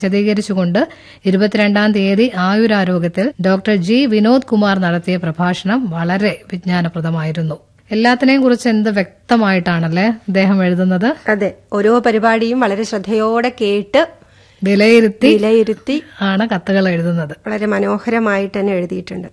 വിശദീകരിച്ചുകൊണ്ട് ഇരുപത്തിരണ്ടാം തീയതി ആയുരാരോഗ്യത്തിൽ ഡോക്ടർ ജി വിനോദ് കുമാർ നടത്തിയ പ്രഭാഷണം വളരെ വിജ്ഞാനപ്രദമായിരുന്നു എല്ലാത്തിനെയും കുറിച്ച് എന്ത് വ്യക്തമായിട്ടാണല്ലേ അദ്ദേഹം എഴുതുന്നത് അതെ ഓരോ പരിപാടിയും വളരെ ശ്രദ്ധയോടെ കേട്ട് വിലയിരുത്തി വിലയിരുത്തി ആണ് കത്തുകൾ എഴുതുന്നത് വളരെ മനോഹരമായിട്ട് തന്നെ എഴുതിയിട്ടുണ്ട്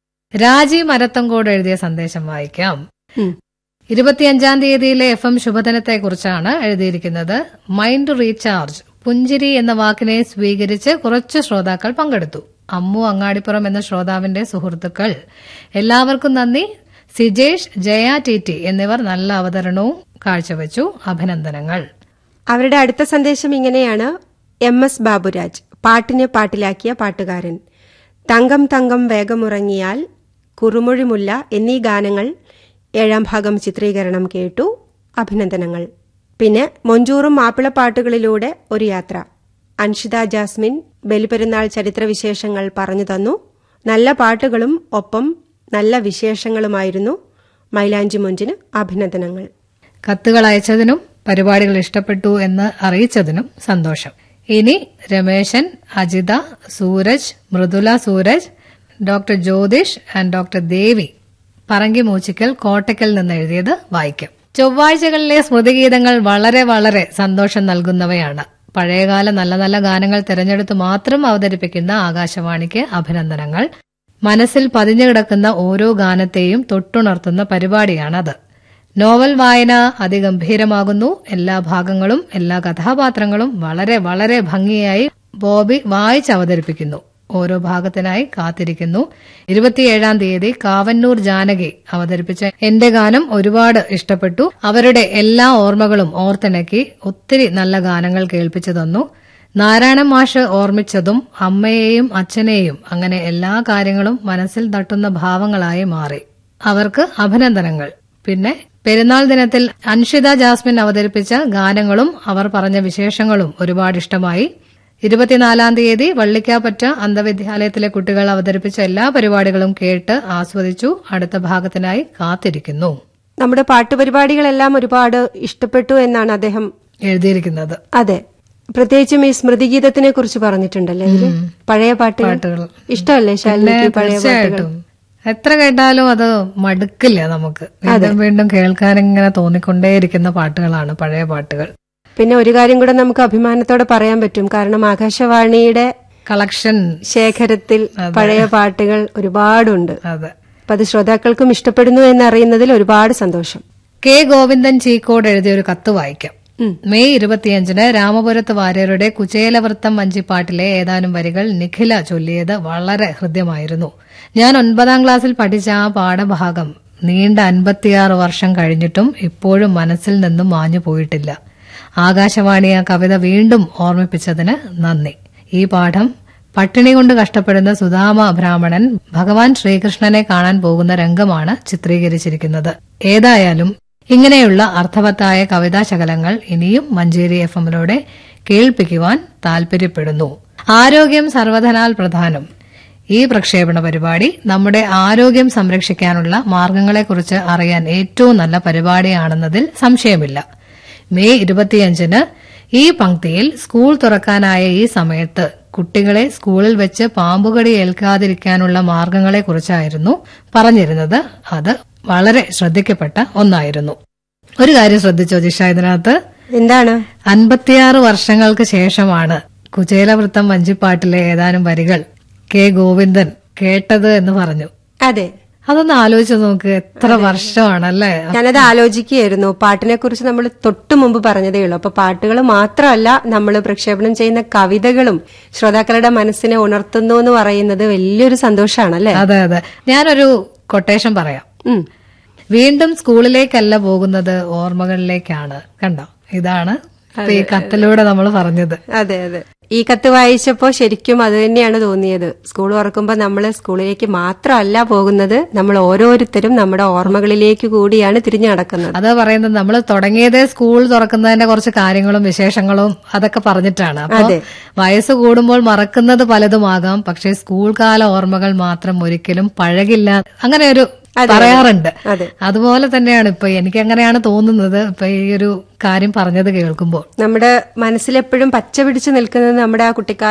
രാജീവ് മരത്തങ്കോട് എഴുതിയ സന്ദേശം വായിക്കാം ഉം. ഇരുപത്തിയഞ്ചാം തീയതിയിലെ എഫ് എം ശുഭദിനത്തെക്കുറിച്ചാണ് എഴുതിയിരിക്കുന്നത് മൈൻഡ് റീചാർജ് പുഞ്ചിരി എന്ന വാക്കിനെ സ്വീകരിച്ച് കുറച്ച് ശ്രോതാക്കൾ പങ്കെടുത്തു അമ്മു അങ്ങാടിപ്പുറം എന്ന ശ്രോതാവിന്റെ സുഹൃത്തുക്കൾ എല്ലാവർക്കും നന്ദി സിജേഷ് ജയ ടി ടി എന്നിവർ നല്ല അവതരണവും കാഴ്ചവെച്ചു അഭിനന്ദനങ്ങൾ അവരുടെ അടുത്ത സന്ദേശം ഇങ്ങനെയാണ് എം എസ് ബാബുരാജ് പാട്ടിനെ പാട്ടിലാക്കിയ പാട്ടുകാരൻ തങ്കം തങ്കം വേഗമുറങ്ങിയാൽ കുറുമൊഴിമുല്ല എന്നീ ഗാനങ്ങൾ ഏഴാം ഭാഗം ചിത്രീകരണം കേട്ടു അഭിനന്ദനങ്ങൾ പിന്നെ മൊഞ്ചൂറും മാപ്പിളപ്പാട്ടുകളിലൂടെ ഒരു യാത്ര അൻഷിത ജാസ്മിൻ ബലിപെരുന്നാൾ ചരിത്രവിശേഷങ്ങൾ പറഞ്ഞു തന്നു നല്ല പാട്ടുകളും ഒപ്പം നല്ല വിശേഷങ്ങളുമായിരുന്നു മൈലാഞ്ചി മൊഞ്ചിന് അഭിനന്ദനങ്ങൾ കത്തുകൾ അയച്ചതിനും പരിപാടികൾ ഇഷ്ടപ്പെട്ടു എന്ന് അറിയിച്ചതിനും സന്തോഷം ഇനി Ramesan Ajitha Sooraj Mridula Sooraj doctor Jyothish and doctor Devi Parangi Moochikkal Kottakkal നിന്ന് എഴുതിയത് വായിക്കാം ചൊവ്വാഴ്ചകളിലെ സ്മൃതിഗീതങ്ങൾ വളരെ വളരെ സന്തോഷം നൽകുന്നവയാണ് പഴയകാല നല്ല നല്ല ഗാനങ്ങൾ തിരഞ്ഞെടുത്ത് മാത്രം അവതരിപ്പിക്കുന്ന ആകാശവാണിക്ക് അഭിനന്ദനങ്ങൾ മനസ്സിൽ പതിഞ്ഞു കിടക്കുന്ന ഓരോ ഗാനത്തെയും തൊട്ടുണർത്തുന്ന പരിപാടിയാണത് നോവൽ വായന അതിഗംഭീരമാകുന്നു എല്ലാ ഭാഗങ്ങളും എല്ലാ കഥാപാത്രങ്ങളും വളരെ വളരെ ഭംഗിയായി ബോബി വായിച്ച് അവതരിപ്പിക്കുന്നു ഓരോ ഭാഗത്തിനായി കാത്തിരിക്കുന്നു ഇരുപത്തിയേഴാം തീയതി കാവന്നൂർ ജാനകി അവതരിപ്പിച്ച എന്റെ ഗാനം ഒരുപാട് ഇഷ്ടപ്പെട്ടു അവരുടെ എല്ലാ ഓർമ്മകളും ഓർത്തിണക്കി ഒത്തിരി നല്ല ഗാനങ്ങൾ കേൾപ്പിച്ചു തന്നു നാരായണ മാഷ് ഓർമ്മിച്ചതും അമ്മയെയും അച്ഛനെയും അങ്ങനെ എല്ലാ കാര്യങ്ങളും മനസ്സിൽ തട്ടുന്ന ഭാവങ്ങളായി മാറി അവർക്ക് അഭിനന്ദനങ്ങൾ പിന്നെ പെരുന്നാൾ ദിനത്തിൽ അൻഷിത ജാസ്മിൻ അവതരിപ്പിച്ച ഗാനങ്ങളും അവർ പറഞ്ഞ വിശേഷങ്ങളും ഒരുപാട് ഇഷ്ടമായി ഇരുപത്തിനാലാം തീയതി വള്ളിക്കാപ്പറ്റ അന്ധവിദ്യാലയത്തിലെ കുട്ടികൾ അവതരിപ്പിച്ച എല്ലാ പരിപാടികളും കേട്ട് ആസ്വദിച്ചു അടുത്ത ഭാഗത്തിനായി കാത്തിരിക്കുന്നു നമ്മുടെ പാട്ടുപരിപാടികളെല്ലാം ഒരുപാട് ഇഷ്ടപ്പെട്ടു എന്നാണ് അദ്ദേഹം എഴുതിയിരിക്കുന്നത് അതെ പ്രത്യേകിച്ചും ഈ സ്മൃതിഗീതത്തിനെ കുറിച്ച് പറഞ്ഞിട്ടുണ്ടല്ലേ ഇതില് പഴയ പാട്ടുകൾ പാട്ടുകൾ ഇഷ്ടമല്ലേ ശാലിനിക്ക് പഴയ പാട്ടുകൾ തീർച്ചയായിട്ടും എത്ര കേട്ടാലും അത് മടുക്കില്ല നമുക്ക് വീണ്ടും വീണ്ടും കേൾക്കാൻ ഇങ്ങനെ തോന്നിക്കൊണ്ടേയിരിക്കുന്ന പാട്ടുകളാണ് പഴയ പാട്ടുകൾ പിന്നെ ഒരു കാര്യം കൂടെ നമുക്ക് അഭിമാനത്തോടെ പറയാൻ പറ്റും കാരണം ആകാശവാണിയുടെ കളക്ഷൻ ശേഖരത്തിൽ പഴയ പാട്ടുകൾ ഒരുപാടുണ്ട് അതെ അപ്പൊ അത് ശ്രോതാക്കൾക്കും ഇഷ്ടപ്പെടുന്നു എന്നറിയുന്നതിൽ ഒരുപാട് സന്തോഷം കെ ഗോവിന്ദൻ ചീക്കോട് എഴുതിയ ഒരു കത്ത് വായിക്കാം ഉം. മെയ് ഇരുപത്തിയഞ്ചിന് രാമപുരത്ത് വാര്യരുടെ കുചേലവൃത്തം വഞ്ചിപ്പാട്ടിലെ ഏതാനും വരികൾ നിഖില ചൊല്ലിയത് വളരെ ഹൃദ്യമായിരുന്നു ഞാൻ ഒൻപതാം ക്ലാസ്സിൽ പഠിച്ച ആ പാഠഭാഗം നീണ്ട അൻപത്തിയാറ് വർഷം കഴിഞ്ഞിട്ടും ഇപ്പോഴും മനസ്സിൽ നിന്നും മാഞ്ഞു പോയിട്ടില്ല ആകാശവാണി ആ കവിത വീണ്ടും ഓർമ്മിപ്പിച്ചതിന് നന്ദി ഈ പാഠം പട്ടിണി കൊണ്ട് കഷ്ടപ്പെടുന്ന സുധാമ ബ്രാഹ്മണൻ ഭഗവാൻ ശ്രീകൃഷ്ണനെ കാണാൻ പോകുന്ന രംഗമാണ് ചിത്രീകരിച്ചിരിക്കുന്നത് ഏതായാലും ഇങ്ങനെയുള്ള അർത്ഥവത്തായ കവിതാശകലങ്ങൾ ഇനിയും മഞ്ചേരി എഫ് എമ്മിലൂടെ കേൾപ്പിക്കുവാൻ താൽപര്യപ്പെടുന്നു ആരോഗ്യം സർവധനാൽ പ്രധാനം ഈ പ്രക്ഷേപണ പരിപാടി നമ്മുടെ ആരോഗ്യം സംരക്ഷിക്കാനുള്ള മാർഗങ്ങളെക്കുറിച്ച് അറിയാൻ ഏറ്റവും നല്ല പരിപാടിയാണെന്നതിൽ സംശയമില്ല മെയ് ഇരുപത്തിയഞ്ചിന് ഈ പങ്ക്തിയിൽ സ്കൂൾ തുറക്കാനായ ഈ സമയത്ത് കുട്ടികളെ സ്കൂളിൽ വെച്ച് പാമ്പുകടി ഏൽക്കാതിരിക്കാനുള്ള മാർഗങ്ങളെക്കുറിച്ചായിരുന്നു പറഞ്ഞിരുന്നത് അത് വളരെ ശ്രദ്ധിക്കപ്പെട്ട ഒന്നായിരുന്നു ഒരു കാര്യം ശ്രദ്ധിച്ചോ ജിഷ ഇതിനകത്ത് എന്താണ് അൻപത്തിയാറ് വർഷങ്ങൾക്ക് ശേഷമാണ് കുചേലവൃത്തം വഞ്ചിപ്പാട്ടിലെ ഏതാനും വരികൾ കെ ഗോവിന്ദൻ കേട്ടത് എന്ന് പറഞ്ഞു അതെ അതൊന്ന് ആലോചിച്ച് നോക്ക് എത്ര വർഷമാണല്ലേ ഞാനത് ആലോചിക്കുകയായിരുന്നു പാട്ടിനെ കുറിച്ച് നമ്മൾ തൊട്ടു മുമ്പ് പറഞ്ഞതേ ഉള്ളൂ അപ്പൊ പാട്ടുകൾ മാത്രമല്ല നമ്മൾ പ്രക്ഷേപണം ചെയ്യുന്ന കവിതകളും ശ്രോതാക്കളുടെ മനസ്സിനെ ഉണർത്തുന്നു എന്ന് പറയുന്നത് വലിയൊരു സന്തോഷമാണല്ലേ അതെ അതെ ഞാനൊരു കൊട്ടേഷൻ പറയാം ഉം. വീണ്ടും സ്കൂളിലേക്കല്ല പോകുന്നത് ഓർമ്മകളിലേക്കാണ് കണ്ടോ ഇതാണ് ഇപ്പൊ ഈ കത്തിലൂടെ നമ്മൾ പറഞ്ഞത് അതെ അതെ ഈ കത്ത് വായിച്ചപ്പോ ശരിക്കും അത് തന്നെയാണ് തോന്നിയത് സ്കൂൾ തുറക്കുമ്പോ നമ്മൾ സ്കൂളിലേക്ക് മാത്രമല്ല പോകുന്നത് നമ്മൾ ഓരോരുത്തരും നമ്മുടെ ഓർമ്മകളിലേക്ക് കൂടിയാണ് തിരിഞ്ഞു നടക്കുന്നത് അതാ പറയുന്നത് നമ്മൾ തുടങ്ങിയതേ സ്കൂൾ തുറക്കുന്നതിന്റെ കുറച്ച് കാര്യങ്ങളും വിശേഷങ്ങളും അതൊക്കെ പറഞ്ഞിട്ടാണ് അപ്പൊ അതെ. വയസ്സ് കൂടുമ്പോൾ മറക്കുന്നത് പലതുമാകാം പക്ഷെ സ്കൂൾ കാല ഓർമ്മകൾ മാത്രം ഒരിക്കലും പഴകില്ല അങ്ങനെ ഒരു പറയാറുണ്ട് അതെ. അതുപോലെ തന്നെയാണ് ഇപ്പൊ എനിക്ക് അങ്ങനെയാണ് തോന്നുന്നത് ഇപ്പൊ ഈ ഒരു കാര്യം പറഞ്ഞത് കേൾക്കുമ്പോൾ നമ്മുടെ മനസ്സിലെപ്പോഴും പച്ച പിടിച്ച് നിൽക്കുന്നത് നമ്മുടെ ആ കുട്ടിക്കാല